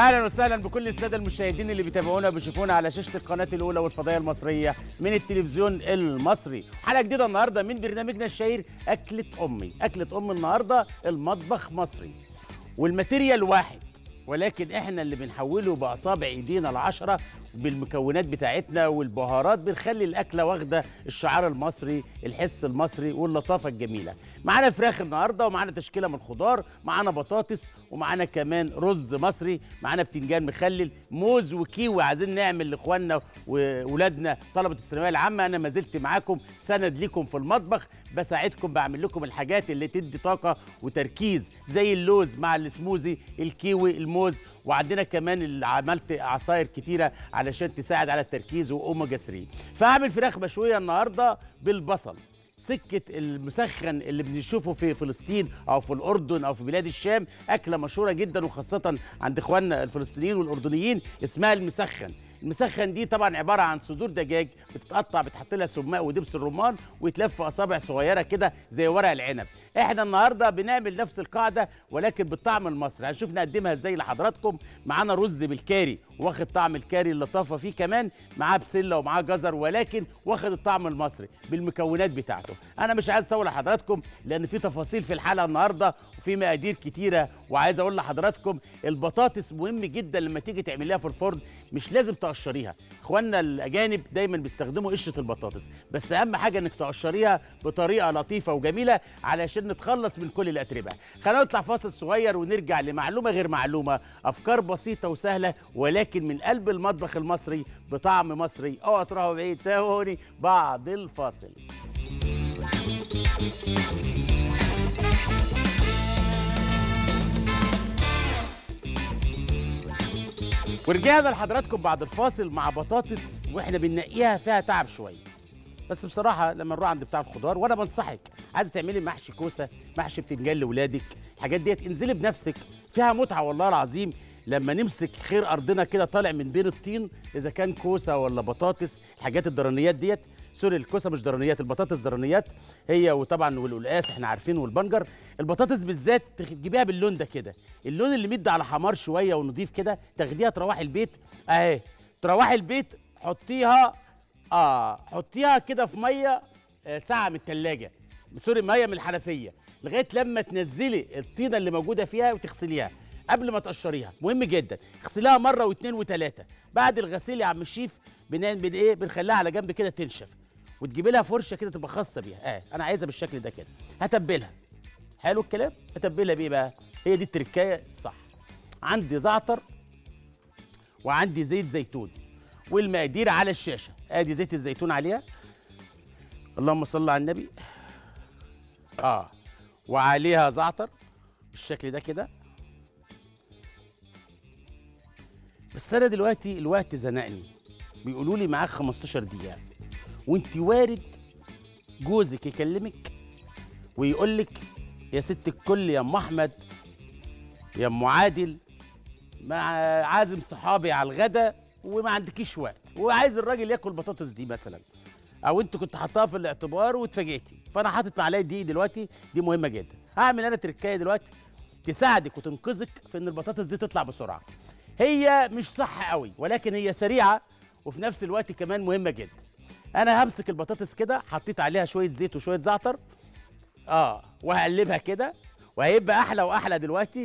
اهلا وسهلا بكل الساده المشاهدين اللي بيتابعونا وبيشوفونا على شاشه القناه الاولى والفضائيه المصريه من التلفزيون المصري حلقه جديده النهارده من برنامجنا الشهير اكله امي اكله ام النهارده المطبخ مصري والماتيريال واحد ولكن احنا اللي بنحوله باصابع ايدينا العشره بالمكونات بتاعتنا والبهارات بنخلي الاكله واخده الشعار المصري الحس المصري واللطافه الجميله معانا فراخ النهارده ومعانا تشكيله من الخضار معانا بطاطس ومعانا كمان رز مصري معانا بتنجان مخلل موز وكيوي عايزين نعمل لاخواننا واولادنا طلبه الثانويه العامه انا ما زلت معاكم سند ليكم في المطبخ بساعدكم بعمل لكم الحاجات اللي تدي طاقه وتركيز زي اللوز مع السموزي الكيوي الموز وعندنا كمان اللي عملت عصاير كتيره علشان تساعد على التركيز واوميجا 3 فهعمل فراخ مشويه النهارده بالبصل سكة المسخن اللي بنشوفه في فلسطين أو في الأردن أو في بلاد الشام أكلة مشهورة جدا وخاصة عند إخواننا الفلسطينيين والأردنيين اسمها المسخن المسخن دي طبعا عباره عن صدور دجاج بتتقطع بتحط لها سماق ودبس الرمان ويتلف في اصابع صغيره كده زي ورق العنب احنا النهارده بنعمل نفس القاعده ولكن بالطعم المصري هنشوف نقدمها ازاي لحضراتكم معانا رز بالكاري واخد طعم الكاري اللطافه فيه كمان معاه بسله ومعاه جزر ولكن واخد الطعم المصري بالمكونات بتاعته انا مش عايز اطول لحضراتكم لان في تفاصيل في الحلقه النهارده وفي مقادير كتيره وعايز اقول لحضراتكم البطاطس مهم جدا لما تيجي تعمليها في الفرن مش لازم تقشريها اخواننا الاجانب دايما بيستخدموا قشره البطاطس بس اهم حاجه انك تقشريها بطريقه لطيفه وجميله علشان نتخلص من كل الاتربه خلينا نطلع فاصل صغير ونرجع لمعلومه غير معلومه افكار بسيطه وسهله ولكن من قلب المطبخ المصري بطعم مصري اوعى تروحوا بعيد تاهوني بعد الفاصل ورجعنا لحضراتكم بعد الفاصل مع بطاطس واحنا بننقيها فيها تعب شويه بس بصراحه لما نروح عند بتاع الخضار وانا بنصحك عايزه تعملي محشي كوسه محشي بتنجان لاولادك الحاجات ديت انزلي بنفسك فيها متعه والله العظيم لما نمسك خير ارضنا كده طالع من بين الطين اذا كان كوسه ولا بطاطس الحاجات الدرانيات ديت سوري الكوسه مش درانيات البطاطس درانيات هي وطبعا والقلقاس احنا عارفين والبنجر البطاطس بالذات تجيبيها باللون ده كده اللون اللي مد على حمار شويه ونضيف كده تاخديها تروحي البيت اهي تروحي البيت حطيها اه حطيها كده في ميه آه ساعه من الثلاجه سوري ميه من الحنفيه لغايه لما تنزلي الطينه اللي موجوده فيها وتغسليها قبل ما تقشريها مهم جدا اغسليها مره واثنين وثلاثه بعد الغسيل يا عم الشيف بن بن ايه بنخليها على جنب كده تنشف وتجيبي لها فرشه كده تبقى خاصه بيها اه انا عايزها بالشكل ده كده هتبلها حلو الكلام هتبلها بايه بقى هي دي التركايه الصح عندي زعتر وعندي زيت زيتون والمقادير على الشاشه ادي زيت الزيتون عليها اللهم صل على النبي اه وعليها زعتر بالشكل ده كده بس انا دلوقتي الوقت زنقني بيقولوا لي معاك 15 دقيقه وانت وارد جوزك يكلمك ويقول لك يا ست الكل يا ام احمد يا ام عادل مع عازم صحابي على الغدا وما عندكيش وقت وعايز الراجل ياكل بطاطس دي مثلا او انت كنت حاطاها في الاعتبار واتفاجئتي فانا حاطط معلقه دي دلوقتي دي مهمه جدا هعمل انا تركايه دلوقتي تساعدك وتنقذك في ان البطاطس دي تطلع بسرعه هي مش صح قوي ولكن هي سريعه وفي نفس الوقت كمان مهمه جدا انا همسك البطاطس كده حطيت عليها شويه زيت وشويه زعتر اه وهقلبها كده وهيبقى احلى واحلى دلوقتي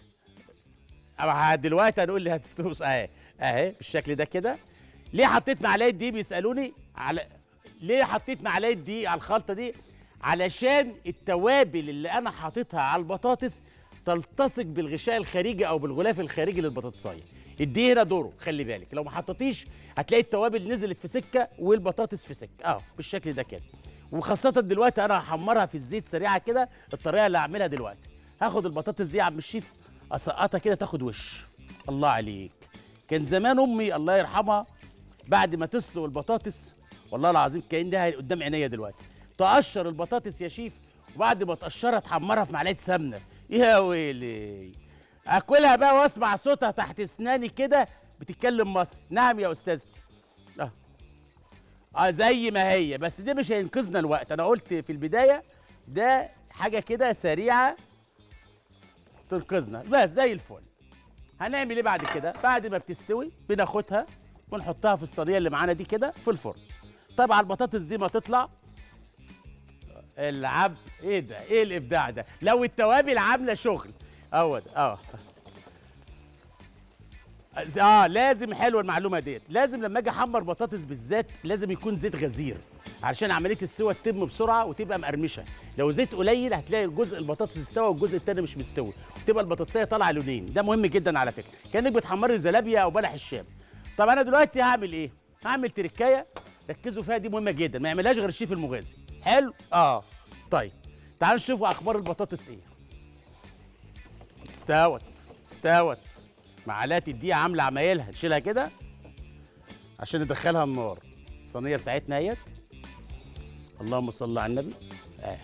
دلوقتي هنقول لي هتستوس اهي اهي بالشكل ده كده ليه حطيت معلقه دي بيسالوني على ليه حطيت معلقه دي على الخلطه دي علشان التوابل اللي انا حاططها على البطاطس تلتصق بالغشاء الخارجي او بالغلاف الخارجي للبطاطسايه اديه هنا دوره خلي بالك لو ما حطيتيش هتلاقي التوابل نزلت في سكه والبطاطس في سكه اه بالشكل ده كده وخاصه دلوقتي انا هحمرها في الزيت سريعه كده الطريقه اللي هعملها دلوقتي هاخد البطاطس دي يا عم الشيف اسقطها كده تاخد وش الله عليك كان زمان امي الله يرحمها بعد ما تسلق البطاطس والله العظيم كانها قدام عينيا دلوقتي تقشر البطاطس يا شيف وبعد ما تقشرها تحمرها في معلقه سمنه يا ويلي اكلها بقى واسمع صوتها تحت اسناني كده بتتكلم مصري نعم يا استاذتي اه اه زي ما هي بس دي مش هينقذنا الوقت انا قلت في البدايه ده حاجه كده سريعه تنقذنا بس زي الفل هنعمل ايه بعد كده بعد ما بتستوي بناخدها ونحطها في الصينيه اللي معانا دي كده في الفرن طبعا البطاطس دي ما تطلع العب ايه ده ايه الابداع ده لو التوابل عامله شغل اهو ده اه اه لازم حلوه المعلومه ديت لازم لما اجي احمر بطاطس بالذات لازم يكون زيت غزير علشان عمليه السوى تتم بسرعه وتبقى مقرمشه لو زيت قليل هتلاقي الجزء البطاطس استوى والجزء التاني مش مستوي وتبقى البطاطسيه طالعه لونين ده مهم جدا على فكره كانك بتحمري زلابيا او بلح الشام طب انا دلوقتي هعمل ايه هعمل تركايه ركزوا فيها دي مهمه جدا ما يعملهاش غير الشيف المغازي حلو اه طيب تعالوا نشوفوا اخبار البطاطس ايه استوت استوت معلقه الدقيق عامله عمايلها نشيلها كده عشان ندخلها النار الصينيه بتاعتنا اهيت اللهم صل على النبي آه.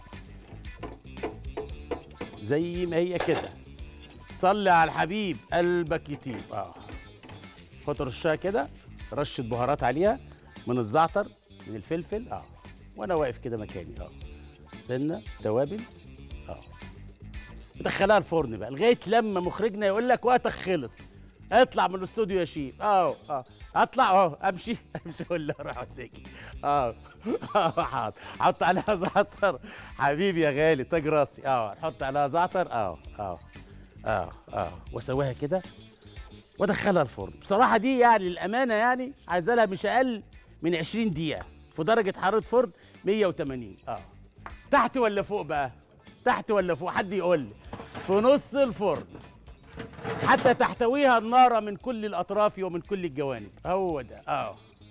زي ما هي كده صلي على الحبيب قلبك يطيب اه خد رشها كده رشه بهارات عليها من الزعتر من الفلفل اه وانا واقف كده مكاني اه سنه توابل اه ودخلها الفرن بقى لغايه لما مخرجنا يقول لك وقتك خلص اطلع من الاستوديو يا شيف اه اه اطلع اه امشي امشي ولا اروح وتيجي اه اه حاضر حط عليها زعتر حبيبي يا غالي تاج راسي اه نحط عليها زعتر اه اه اه اه واسويها كده وادخلها الفرن بصراحه دي يعني للامانه يعني عايزه لها مش اقل من 20 دقيقه في درجه حراره فرن 180 اه تحت ولا فوق بقى تحت ولا فوق حد يقول لي في نص الفرن حتى تحتويها النار من كل الاطراف ومن كل الجوانب هو ده اه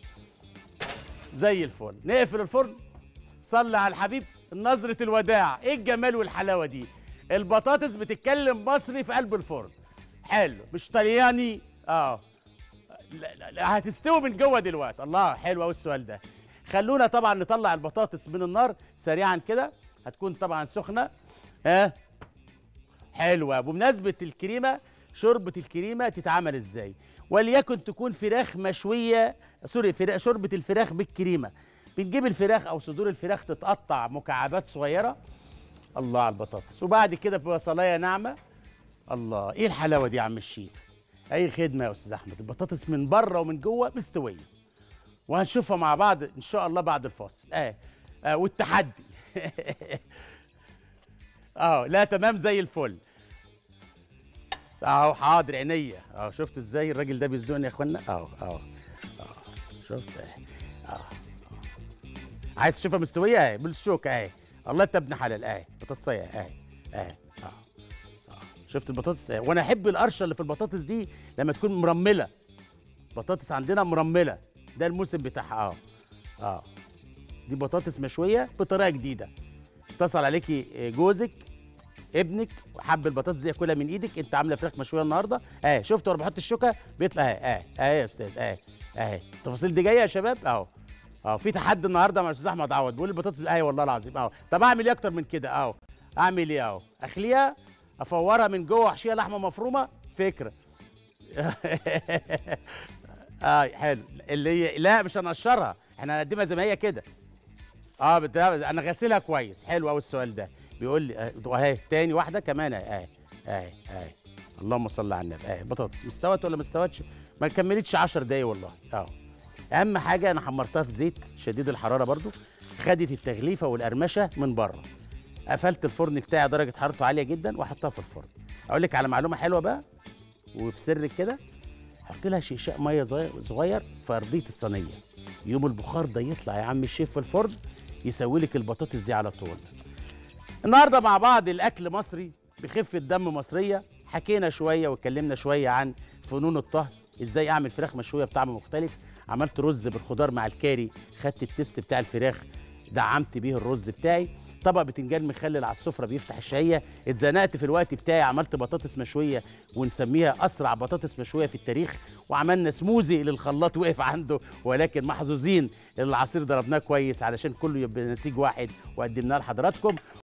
زي الفل نقفل الفرن صلي على الحبيب نظرة الوداع ايه الجمال والحلاوة دي البطاطس بتتكلم مصري في قلب الفرن حلو مش طلياني اه لا لا لا هتستوي من جوه دلوقتي الله حلو قوي السؤال ده خلونا طبعا نطلع البطاطس من النار سريعا كده هتكون طبعا سخنه ها حلوه بمناسبه الكريمه شوربه الكريمه تتعمل ازاي وليكن تكون فراخ مشويه سوري فراخ شوربه الفراخ بالكريمه بنجيب الفراخ او صدور الفراخ تتقطع مكعبات صغيره الله على البطاطس وبعد كده بصلايه ناعمه الله ايه الحلاوه دي يا عم الشيف اي خدمه يا استاذ احمد البطاطس من بره ومن جوه مستويه وهنشوفها مع بعض ان شاء الله بعد الفاصل اه, آه والتحدي اه لا تمام زي الفل اهو حاضر عينيا اهو شفتوا ازاي الراجل ده بيزنقني يا اخوانا اهو اهو اهو شفت اهي اهو عايز تشوفها مستويه اهي بالشوكه اهي الله انت ابن حلال اهي بطاطسيه اهي اهي اهو أهو. شفت البطاطس اهي وانا احب القرشه اللي في البطاطس دي لما تكون مرمله بطاطس عندنا مرمله ده الموسم بتاعها اه اه دي بطاطس مشويه بطريقه جديده اتصل عليكي جوزك ابنك وحب البطاطس دي ياكلها من ايدك انت عامله فراخ مشويه النهارده اهي شفت وانا بحط الشوكه بيطلع اهي اهي اهي يا استاذ اهي اهي التفاصيل دي جايه يا شباب اهو اهو في تحدي النهارده مع الاستاذ احمد عوض بيقول البطاطس اهي والله العظيم اهو طب اعمل ايه اكتر من كده اهو اعمل ايه اهو اخليها افورها من جوه احشيها لحمه مفرومه فكره اه حلو اللي هي لا مش هنقشرها احنا هنقدمها زي ما هي كده اه بت- انا غاسلها كويس حلو قوي السؤال ده بيقول لي آه، اهي تاني واحده كمان اهي اهي اهي اهي اللهم صل على النبي اهي بطاطس مستوت ولا ما استوتش ما كملتش 10 دقايق والله اه اهم حاجه انا حمرتها في زيت شديد الحراره برضو خدت التغليفه والقرمشه من بره قفلت الفرن بتاعي درجه حرارته عاليه جدا واحطها في الفرن اقول لك على معلومه حلوه بقى وفي سرك كده حط لها شيشاء ميه صغير صغير في ارضيه الصينيه يوم البخار ده يطلع يا عم الشيف في الفرن يسوي لك البطاطس دي على طول النهارده مع بعض الاكل مصري بخفه دم مصريه حكينا شويه واتكلمنا شويه عن فنون الطهي ازاي اعمل فراخ مشويه بطعم مختلف عملت رز بالخضار مع الكاري خدت التيست بتاع الفراخ دعمت بيه الرز بتاعي طبق بتنجان مخلل على السفره بيفتح الشهيه اتزنقت في الوقت بتاعي عملت بطاطس مشويه ونسميها اسرع بطاطس مشويه في التاريخ وعملنا سموزي للخلاط وقف عنده ولكن محظوظين العصير ضربناه كويس علشان كله يبقى نسيج واحد وقدمناه لحضراتكم